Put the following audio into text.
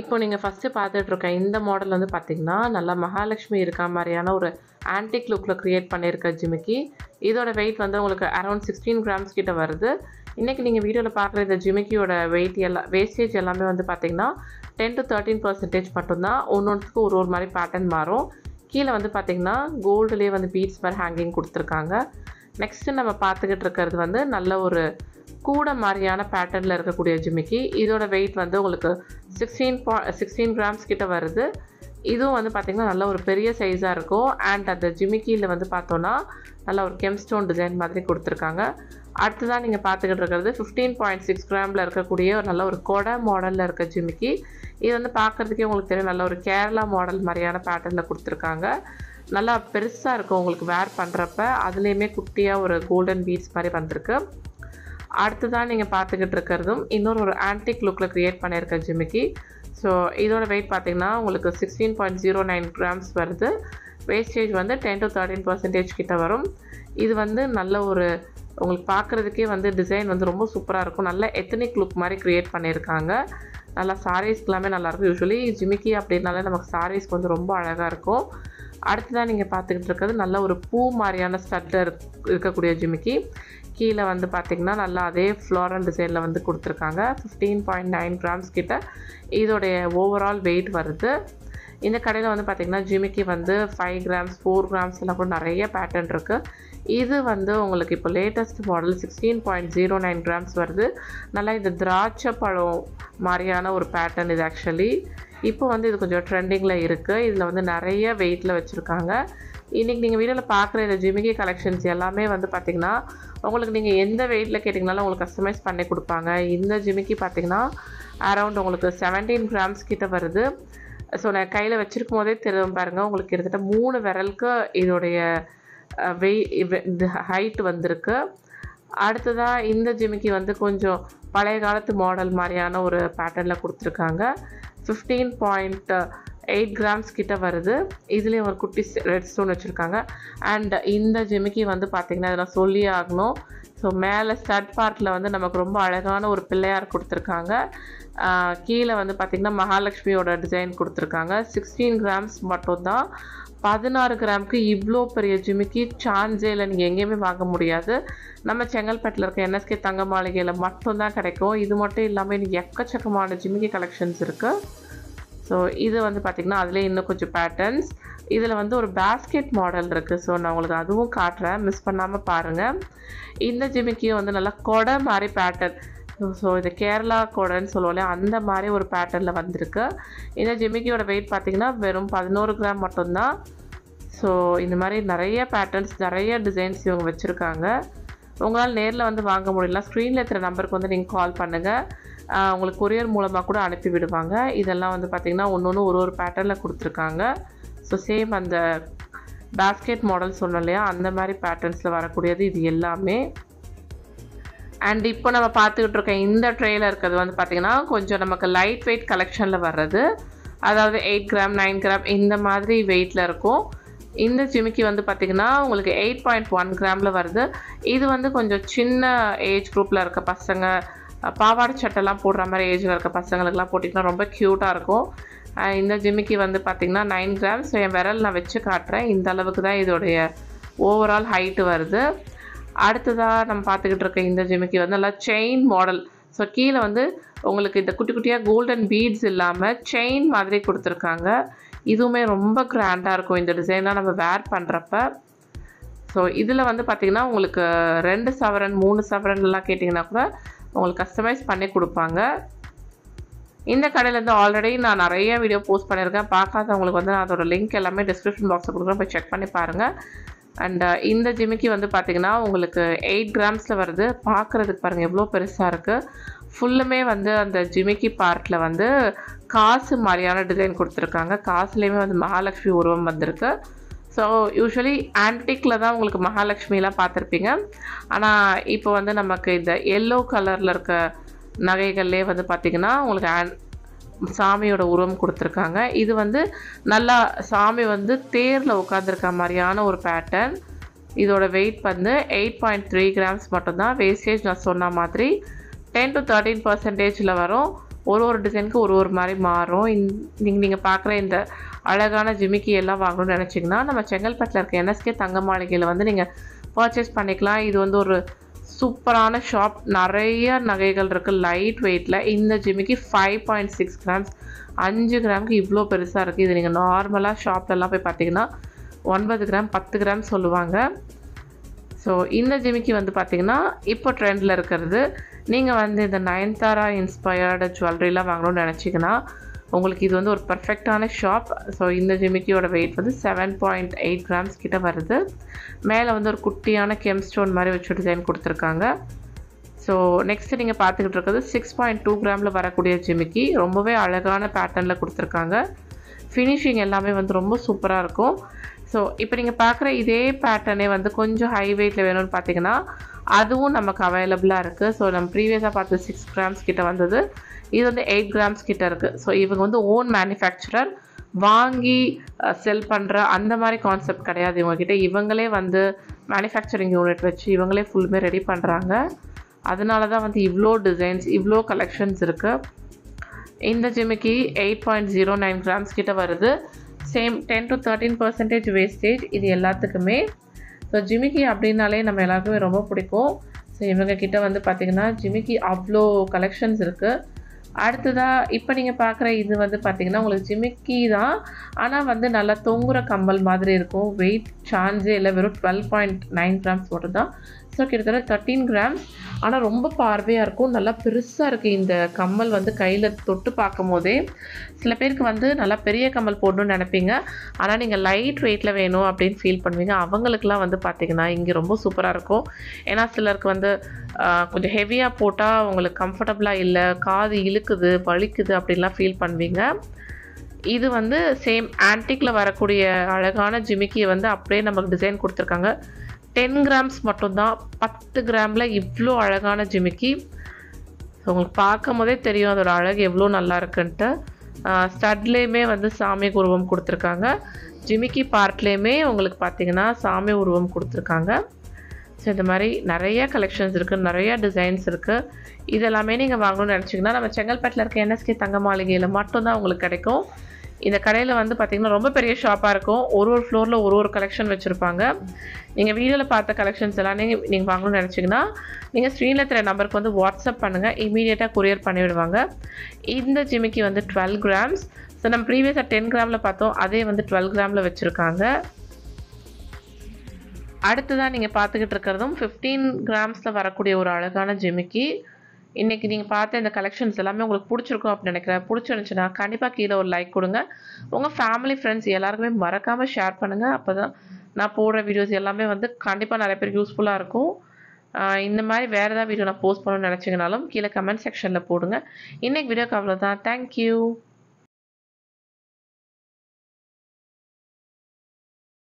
இப்போ நீங்கள் ஃபஸ்ட்டு பார்த்துட்டு இருக்க இந்த மாடல் வந்து பார்த்தீங்கன்னா நல்லா மகாலட்சுமி இருக்க மாதிரியான ஒரு ஆன்டிக் லுக்கில் க்ரியேட் பண்ணியிருக்க ஜிமிக்கி இதோட வெயிட் வந்து உங்களுக்கு அரௌண்ட் சிக்ஸ்டீன் கிராம்ஸ் கிட்ட வருது இன்றைக்கி நீங்கள் வீடியோவில் பார்க்குற இந்த ஜிமிக்கியோட வெயிட் எல்லாம் வேஸ்டேஜ் எல்லாமே வந்து பார்த்தீங்கன்னா டென் டு தேர்ட்டீன் பர்சன்டேஜ் மட்டும்தான் ஒன்று ஒன்றுத்துக்கு ஒரு ஒரு மாதிரி பேட்டர்ன் மாறும் கீழே வந்து பார்த்தீங்கன்னா கோல்டுலேயே வந்து பீட்ஸ் மாதிரி ஹேங்கிங் கொடுத்துருக்காங்க நெக்ஸ்ட்டு நம்ம பார்த்துக்கிட்டு இருக்கிறது வந்து நல்ல ஒரு கூட மாதிரியான பேட்டர்னில் இருக்கக்கூடிய ஜிமிக்கி இதோட வெயிட் வந்து உங்களுக்கு சிக்ஸ்டீன் பா சிக்ஸ்டீன் கிராம்ஸ் கிட்ட வருது இதுவும் வந்து பார்த்திங்கன்னா நல்ல ஒரு பெரிய சைஸாக இருக்கும் அண்ட் அந்த ஜிமிக்கியில் வந்து பார்த்தோன்னா நல்ல ஒரு கெம்ஸ்டோன் டிசைன் மாதிரி கொடுத்துருக்காங்க அடுத்ததாக நீங்கள் பார்த்துக்கிட்டு இருக்கிறது ஃபிஃப்டீன் பாயிண்ட் சிக்ஸ் கிராமில் இருக்கக்கூடிய ஒரு நல்ல ஒரு கொடை மாடலில் இருக்க ஜிமிக்கி இது வந்து பார்க்குறதுக்கே உங்களுக்கு தெரியும் நல்ல ஒரு கேரளா மாடல் மாதிரியான பேட்டர்னில் கொடுத்துருக்காங்க நல்லா பெருசாக இருக்கும் உங்களுக்கு வேர் பண்ணுறப்ப அதுலேயுமே குட்டியாக ஒரு கோல்டன் பீட்ஸ் மாதிரி வந்திருக்கு அடுத்ததான் நீங்கள் பார்த்துக்கிட்டு இருக்கிறதும் இன்னொரு ஒரு ஆன்டிக் லுக்கில் க்ரியேட் பண்ணியிருக்க ஜிமிக்கி ஸோ இதோட வெயிட் பார்த்தீங்கன்னா உங்களுக்கு sixteen point zero nine grams வருது வேஸ்டேஜ் வந்து டென் டு தேர்ட்டின் பர்சன்டேஜ் கிட்ட வரும் இது வந்து நல்ல ஒரு உங்களுக்கு பார்க்குறதுக்கே வந்து டிசைன் வந்து ரொம்ப சூப்பராக இருக்கும் நல்ல எத்தனிக் லுக் மாதிரி க்ரியேட் பண்ணியிருக்காங்க நல்லா சாரீஸ்க்கு எல்லாமே நல்லாயிருக்கும் யூஸ்வலி ஜிமிக்கி அப்படின்னாலே நமக்கு சாரீஸ்க்கு வந்து ரொம்ப அழகாக இருக்கும் அடுத்ததான் நீங்கள் பார்த்துக்கிட்டு இருக்கிறது நல்ல ஒரு பூ மாதிரியான ஸ்டட்டில் இருக்கக்கூடிய ஜிமிக்கி கீழே வந்து பார்த்திங்கன்னா நல்லா அதே ஃப்ளோரல் டிசைனில் வந்து கொடுத்துருக்காங்க ஃபிஃப்டீன் பாயிண்ட் நைன் கிராம்ஸ் கிட்ட இதோடைய ஓவரால் வெயிட் வருது இந்த கடையில் வந்து பார்த்திங்கன்னா ஜிமிக்கி வந்து ஃபைவ் கிராம்ஸ் ஃபோர் கிராம்ஸ் எல்லாம் கூட நிறைய பேட்டர்ன் இருக்குது இது வந்து உங்களுக்கு இப்போ latest model sixteen point zero nine grams வருது நல்லா இந்த திராட்சை பழம் மாதிரியான ஒரு பேட்டர்ன் இது ஆக்சுவலி இப்போ வந்து இது கொஞ்சம் ட்ரெண்டிங்கில் இருக்குது இதில் வந்து நிறைய வெயிட்டில் வச்சுருக்காங்க இன்றைக்கி நீங்கள் வீடியோவில் பார்க்குற இந்த ஜிமிக்கி கலெக்ஷன்ஸ் எல்லாமே வந்து பார்த்திங்கன்னா உங்களுக்கு நீங்கள் எந்த வெயிட்டில் கேட்டிங்கனாலும் உங்களுக்கு கஸ்டமைஸ் பண்ணி கொடுப்பாங்க இந்த ஜிமிக்கி பார்த்திங்கன்னா அரவுண்ட் உங்களுக்கு செவன்டீன் கிராம்ஸ் கிட்ட வருது ஸோ நான் கையில் வச்சுருக்கும் போதே தெரியும் பாருங்கள் உங்களுக்கு கிட்டத்தட்ட மூணு விரலுக்கு இதோடைய வெய் ஹைட் வந்திருக்கு அடுத்ததாக இந்த ஜிமிக்கி வந்து கொஞ்சம் பழைய காலத்து மாடல் மாதிரியான ஒரு பேட்டர்னில் கொடுத்துருக்காங்க ஃபிஃப்டீன் பாயிண்ட் எயிட் கிராம்ஸ் கிட்ட வருது இதுலேயும் ஒரு குட்டி ரெட் ஸ்டோன் வச்சுருக்காங்க அண்ட் இந்த ஜிமிக்கி வந்து பார்த்திங்கன்னா இதில் சொல்லி ஆகணும் ஸோ மேலே ஸ்டட் பார்ட்டில் வந்து நமக்கு ரொம்ப அழகான ஒரு பிள்ளையார் கொடுத்துருக்காங்க கீழே வந்து பார்த்திங்கன்னா மகாலட்சுமியோட டிசைன் கொடுத்துருக்காங்க சிக்ஸ்டீன் கிராம்ஸ் மட்டும்தான் பதினாறு கிராமுக்கு இவ்வளோ பெரிய ஜிமிக்கி சான்ஸே இல்லை நீங்கள் எங்கேயுமே வாங்க முடியாது நம்ம செங்கல்பட்டில் இருக்க என்எஸ்கே தங்க மாளிகையில் மட்டும்தான் கிடைக்கும் இது மட்டும் இல்லாமல் இன்னைக்கு எக்கச்சக்கமான ஜிமிக்கி கலெக்ஷன்ஸ் இருக்குது ஸோ இது வந்து பார்த்திங்கன்னா அதிலே இன்னும் கொஞ்சம் பேட்டர்ன்ஸ் இதில் வந்து ஒரு பேஸ்கெட் மாடல் இருக்குது ஸோ நான் உங்களுக்கு அதுவும் காட்டுறேன் மிஸ் பண்ணாமல் பாருங்கள் இந்த ஜிமிக்கியும் வந்து நல்லா கொடை மாதிரி பேட்டர்ன் ஸோ இது கேரளா கொடைன்னு சொல்லுவோம்ல அந்த மாதிரி ஒரு பேட்டர்னில் வந்திருக்கு இந்த ஜிமிக்கியோட வெயிட் பார்த்திங்கன்னா வெறும் பதினோரு கிராம் மட்டும்தான் ஸோ இந்த மாதிரி நிறைய பேட்டர்ன்ஸ் நிறைய டிசைன்ஸ் இவங்க வச்சுருக்காங்க உங்களால் நேரில் வந்து வாங்க முடியல ஸ்க்ரீனில் இருக்கிற நம்பருக்கு வந்து நீங்கள் கால் பண்ணுங்கள் உங்களுக்கு கொரியர் மூலமாக கூட அனுப்பி விடுவாங்க இதெல்லாம் வந்து பார்த்திங்கன்னா ஒன்று ஒன்று ஒரு ஒரு பேட்டர்னில் கொடுத்துருக்காங்க ஸோ சேம் அந்த பேஸ்கெட் மாடல் சொன்னோம் இல்லையா அந்த மாதிரி பேட்டர்ன்ஸில் வரக்கூடியது இது எல்லாமே அண்ட் இப்போ நம்ம பார்த்துக்கிட்டு இருக்க இந்த ட்ரேயில் இருக்கிறது வந்து பார்த்திங்கன்னா கொஞ்சம் நமக்கு லைட் வெயிட் கலெக்ஷனில் வர்றது அதாவது எயிட் கிராம் நைன் கிராம் இந்த மாதிரி வெயிட்டில் இருக்கும் இந்த ஜிமிக்கி வந்து பார்த்திங்கன்னா உங்களுக்கு எயிட் பாயிண்ட் ஒன் கிராமில் வருது இது வந்து கொஞ்சம் சின்ன ஏஜ் குரூப்பில் இருக்க பசங்க பாவாடை சட்டெல்லாம் போடுற மாதிரி ஏஜில் இருக்க பசங்களுக்கெல்லாம் போட்டிங்கன்னா ரொம்ப க்யூட்டாக இருக்கும் இந்த ஜிமிக்கி வந்து பார்த்திங்கன்னா நைன் கிராம்ஸ் என் விரல் நான் வச்சு காட்டுறேன் இந்த அளவுக்கு தான் இதோடைய ஓவரால் ஹைட்டு வருது அடுத்ததாக நம்ம பார்த்துக்கிட்டு இருக்க இந்த ஜிமிக்கி வந்து நல்லா செயின் மாடல் ஸோ கீழே வந்து உங்களுக்கு இந்த குட்டி குட்டியாக கோல்டன் பீட்ஸ் இல்லாமல் செயின் மாதிரி கொடுத்துருக்காங்க இதுவுமே ரொம்ப கிராண்டாக இருக்கும் இந்த டிசைனாக நம்ம வேர் பண்ணுறப்ப ஸோ இதில் வந்து பார்த்திங்கன்னா உங்களுக்கு ரெண்டு சவரன் மூணு சவரன்லாம் கேட்டிங்கன்னா கூட உங்களுக்கு கஸ்டமைஸ் பண்ணி கொடுப்பாங்க இந்த கடையிலேருந்து ஆல்ரெடி நான் நிறைய வீடியோ போஸ்ட் பண்ணியிருக்கேன் பார்க்காதவங்களுக்கு வந்து நான் அதோட லிங்க் எல்லாமே டிஸ்கிரிப்ஷன் பாக்ஸில் கொடுக்குறேன் போய் செக் பண்ணி பாருங்கள் அண்ட் இந்த ஜிமிக்கி வந்து பார்த்திங்கன்னா உங்களுக்கு எயிட் கிராம்ஸில் வருது பார்க்குறதுக்கு பாருங்கள் எவ்வளோ பெருசாக இருக்குது ஃபுல்லுமே வந்து அந்த ஜிமிக்கி பார்ட்டில் வந்து காசு மாதிரியான டிசைன் கொடுத்துருக்காங்க காசுலேயுமே வந்து மகாலட்சுமி உருவம் வந்திருக்கு ஸோ யூஸ்வலி ஆன்டிக்கில் தான் உங்களுக்கு மகாலட்சுமிலாம் பார்த்துருப்பீங்க ஆனால் இப்போ வந்து நமக்கு இந்த எல்லோ கலரில் இருக்க நகைகள்லேயே வந்து பார்த்திங்கன்னா உங்களுக்கு ஆன் சாமியோட உருவம் கொடுத்துருக்காங்க இது வந்து நல்லா சாமி வந்து தேரில் உட்காந்துருக்க மாதிரியான ஒரு பேட்டர்ன் இதோட வெயிட் வந்து எயிட் பாயிண்ட் த்ரீ கிராம்ஸ் மட்டும்தான் வேஸ்டேஜ் நான் சொன்ன மாதிரி டென் டு தேர்ட்டீன் பர்சன்டேஜில் வரும் ஒரு ஒரு டிசைனுக்கு ஒரு ஒரு மாதிரி மாறும் நீங்கள் நீங்கள் பார்க்குற இந்த அழகான ஜிமிக்கி எல்லாம் வாங்கணும்னு நினச்சிங்கன்னா நம்ம செங்கல்பட்டில் இருக்க என்எஸ்கே தங்க மாளிகையில் வந்து நீங்கள் பர்ச்சேஸ் பண்ணிக்கலாம் இது வந்து ஒரு சூப்பரான ஷாப் நிறைய நகைகள் இருக்குது லைட் வெயிட்டில் இந்த ஜிமிக்கி ஃபைவ் பாயிண்ட் சிக்ஸ் கிராம்ஸ் அஞ்சு கிராமுக்கு இவ்வளோ பெருசாக இருக்குது இது நீங்கள் நார்மலாக ஷாப்லலாம் போய் பார்த்தீங்கன்னா ஒன்பது கிராம் பத்து கிராம் சொல்லுவாங்க ஸோ இந்த ஜிமிக்கி வந்து பார்த்திங்கன்னா இப்போ ட்ரெண்டில் இருக்கிறது நீங்கள் வந்து இந்த நயன்தாரா இன்ஸ்பயர்டு ஜுவல்லரிலாம் வாங்கணும்னு நினச்சிங்கன்னா உங்களுக்கு இது வந்து ஒரு பர்ஃபெக்டான ஷாப் ஸோ இந்த ஜிமிக்கியோட வெயிட் வந்து செவன் பாயிண்ட் எயிட் கிராம்ஸ் கிட்ட வருது மேலே வந்து ஒரு குட்டியான கெம் ஸ்டோன் மாதிரி வச்சு டிசைன் கொடுத்துருக்காங்க ஸோ நெக்ஸ்ட்டு நீங்கள் பார்த்துக்கிட்டு இருக்கிறது சிக்ஸ் பாயிண்ட் டூ கிராமில் வரக்கூடிய ஜிமிக்கி ரொம்பவே அழகான பேட்டர்னில் கொடுத்துருக்காங்க ஃபினிஷிங் எல்லாமே வந்து ரொம்ப சூப்பராக இருக்கும் ஸோ இப்போ நீங்கள் பார்க்குற இதே பேட்டர்னே வந்து கொஞ்சம் ஹை வெயிட்டில் வேணும்னு பார்த்தீங்கன்னா அதுவும் நமக்கு அவைலபிளாக இருக்குது ஸோ நம்ம ப்ரீவியஸாக பார்த்து சிக்ஸ் கிராம்ஸ் கிட்ட வந்தது இது வந்து எயிட் கிராம்ஸ் கிட்ட இருக்குது ஸோ இவங்க வந்து ஓன் மேனுஃபேக்சரர் வாங்கி செல் பண்ணுற அந்த மாதிரி கான்செப்ட் கிடையாது இவங்ககிட்ட இவங்களே வந்து மேனுஃபேக்சரிங் யூனிட் வச்சு இவங்களே ஃபுல்லுமே ரெடி பண்ணுறாங்க அதனால தான் வந்து இவ்வளோ டிசைன்ஸ் இவ்வளோ கலெக்ஷன்ஸ் இருக்குது இந்த ஜிமிக்கி eight point zero nine grams கிட்ட வருது same ten to thirteen percentage wastage இது எல்லாத்துக்குமே ஸோ ஜிமிக்கி அப்படின்னாலே நம்ம எல்லாருக்குமே ரொம்ப பிடிக்கும் ஸோ இவங்க கிட்ட வந்து பார்த்திங்கன்னா ஜிமிக்கி அவ்வளோ கலெக்ஷன்ஸ் இருக்குது அடுத்ததாக இப்போ நீங்கள் பார்க்குற இது வந்து பார்த்திங்கன்னா உங்களுக்கு ஜிமிக்கி தான் ஆனால் வந்து நல்லா தொங்குற கம்பல் மாதிரி இருக்கும் வெயிட் சான்ஸே இல்லை வெறும் டுவெல் பாயிண்ட் நைன் கிராம்ஸ் மட்டும் தான் ஸோ கிட்டத்தட்ட தேர்ட்டீன் கிராம்ஸ் ஆனால் ரொம்ப பார்வையாக இருக்கும் நல்லா பெருசாக இருக்குது இந்த கம்மல் வந்து கையில் தொட்டு பார்க்கும் போதே சில பேருக்கு வந்து நல்லா பெரிய கம்மல் போடணும்னு நினைப்பீங்க ஆனால் நீங்கள் லைட் வெயிட்டில் வேணும் அப்படின்னு ஃபீல் பண்ணுவீங்க அவங்களுக்குலாம் வந்து பார்த்திங்கன்னா இங்கே ரொம்ப சூப்பராக இருக்கும் ஏன்னா சிலருக்கு வந்து கொஞ்சம் ஹெவியாக போட்டால் உங்களுக்கு கம்ஃபர்டபுளாக இல்லை காது இழுக்குது வலிக்குது அப்படின்லாம் ஃபீல் பண்ணுவீங்க இது வந்து சேம் ஆன்டிக்கில் வரக்கூடிய அழகான ஜிமிக்கியை வந்து அப்படியே நமக்கு டிசைன் கொடுத்துருக்காங்க டென் கிராம்ஸ் மட்டும்தான் பத்து கிராமில் இவ்வளோ அழகான ஜிமிக்கி ஸோ உங்களுக்கு பார்க்கும் போதே தெரியும் அதோட அழகு எவ்வளோ நல்லா இருக்குன்ட்டு ஸ்டட்லேயுமே வந்து சாமி உருவம் கொடுத்துருக்காங்க ஜிமிக்கி பார்ட்லேயுமே உங்களுக்கு பார்த்தீங்கன்னா சாமி உருவம் கொடுத்துருக்காங்க ஸோ இந்த மாதிரி நிறைய கலெக்ஷன்ஸ் இருக்குது நிறைய டிசைன்ஸ் இருக்குது இதெல்லாமே நீங்கள் வாங்கணும்னு நினச்சிங்கன்னா நம்ம செங்கல்பட்டில் இருக்க என்எஸ்கே தங்க மாளிகையில் மட்டும்தான் உங்களுக்கு கிடைக்கும் இந்த கடையில் வந்து பார்த்திங்கன்னா ரொம்ப பெரிய ஷாப்பாக இருக்கும் ஒரு ஒரு ஃப்ளோரில் ஒரு ஒரு கலெக்ஷன் வச்சுருப்பாங்க நீங்கள் வீடியோவில் பார்த்த கலெக்ஷன்ஸ் எல்லாம் நீங்கள் நீங்கள் வாங்கணும்னு நினச்சிங்கன்னா நீங்கள் ஸ்க்ரீனில் தெரிய நம்பருக்கு வந்து வாட்ஸ்அப் பண்ணுங்கள் இமீடியட்டாக கொரியர் பண்ணிவிடுவாங்க இந்த ஜிமிக்கி வந்து டுவெல் கிராம்ஸ் ஸோ நம்ம ப்ரீவியஸாக டென் கிராமில் பார்த்தோம் அதே வந்து டுவெல் கிராமில் வச்சுருக்காங்க அடுத்ததாக நீங்கள் பார்த்துக்கிட்டு இருக்கிறதும் ஃபிஃப்டீன் கிராம்ஸில் வரக்கூடிய ஒரு அழகான ஜிமிக்கி இன்றைக்கி நீங்கள் பார்த்த இந்த கலெக்ஷன்ஸ் எல்லாமே உங்களுக்கு பிடிச்சிருக்கும் அப்படின்னு நினைக்கிறேன் பிடிச்சிருந்துச்சுன்னா கண்டிப்பாக கீழே ஒரு லைக் கொடுங்க உங்கள் ஃபேமிலி ஃப்ரெண்ட்ஸ் எல்லாருக்குமே மறக்காமல் ஷேர் பண்ணுங்கள் அப்போ தான் நான் போடுற வீடியோஸ் எல்லாமே வந்து கண்டிப்பாக நிறைய பேர் யூஸ்ஃபுல்லாக இருக்கும் இந்த மாதிரி வேறு ஏதாவது வீடியோ நான் போஸ்ட் பண்ணணும்னு நினச்சிங்கனாலும் கீழே கமெண்ட் செக்ஷனில் போடுங்க இன்றைக்கி வீடியோக்கு அவ்வளோதான் தேங்க்யூ